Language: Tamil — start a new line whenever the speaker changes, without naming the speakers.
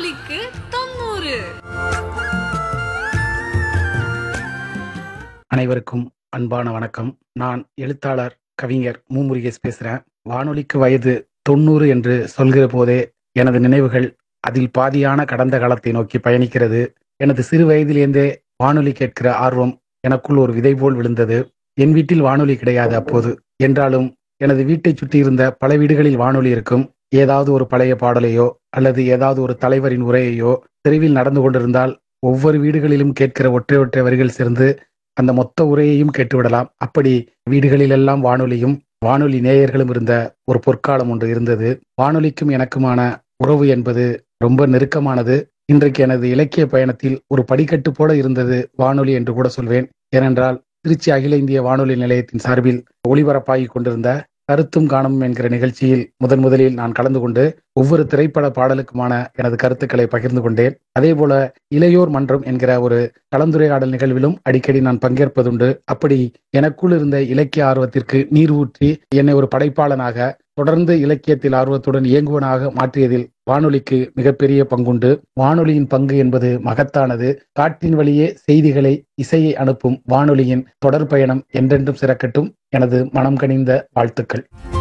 வானொலிக்கு தொண்ணூறு
அனைவருக்கும் அன்பான வணக்கம் நான் எழுத்தாளர் கவிஞர் மூமுருகேஷ் பேசுறேன் வானொலிக்கு வயது தொண்ணூறு என்று சொல்கிற போதே எனது நினைவுகள் அதில் பாதியான கடந்த காலத்தை நோக்கி பயணிக்கிறது எனது சிறு வயதிலேருந்தே வானொலி கேட்கிற ஆர்வம் எனக்குள் ஒரு விதை போல் விழுந்தது என் வீட்டில் வானொலி கிடையாது அப்போது என்றாலும் எனது வீட்டை சுற்றி இருந்த பல வீடுகளில் வானொலி இருக்கும் ஏதாவது ஒரு பழைய பாடலையோ அல்லது ஏதாவது ஒரு தலைவரின் உரையையோ தெருவில் நடந்து கொண்டிருந்தால் ஒவ்வொரு வீடுகளிலும் கேட்கிற ஒற்றை ஒற்றை வரிகள் சேர்ந்து அந்த மொத்த உரையையும் கேட்டுவிடலாம் அப்படி வீடுகளிலெல்லாம் வானொலியும் வானொலி நேயர்களும் இருந்த ஒரு பொற்காலம் ஒன்று இருந்தது வானொலிக்கும் எனக்குமான உறவு என்பது ரொம்ப நெருக்கமானது இன்றைக்கு எனது இலக்கிய பயணத்தில் ஒரு படிக்கட்டு போல இருந்தது வானொலி என்று கூட சொல்வேன் ஏனென்றால் திருச்சி அகில இந்திய வானொலி நிலையத்தின் சார்பில் ஒளிபரப்பாகிக் கொண்டிருந்த கருத்தும் காணும் என்கிற நிகழ்ச்சியில் முதன் முதலில் நான் கலந்து கொண்டு ஒவ்வொரு திரைப்பட பாடலுக்குமான எனது கருத்துக்களை பகிர்ந்து கொண்டேன் அதே போல இளையோர் மன்றம் என்கிற ஒரு கலந்துரையாடல் நிகழ்விலும் அடிக்கடி நான் பங்கேற்பதுண்டு அப்படி எனக்குள் இருந்த இலக்கிய ஆர்வத்திற்கு நீர் ஊற்றி என்னை ஒரு படைப்பாளனாக தொடர்ந்து இலக்கியத்தில் ஆர்வத்துடன் இயங்குவனாக மாற்றியதில் வானொலிக்கு மிகப்பெரிய பங்குண்டு வானொலியின் பங்கு என்பது மகத்தானது காற்றின் வழியே செய்திகளை இசையை அனுப்பும் வானொலியின் தொடர் பயணம் என்றென்றும் சிறக்கட்டும் எனது மனம் கனிந்த வாழ்த்துக்கள்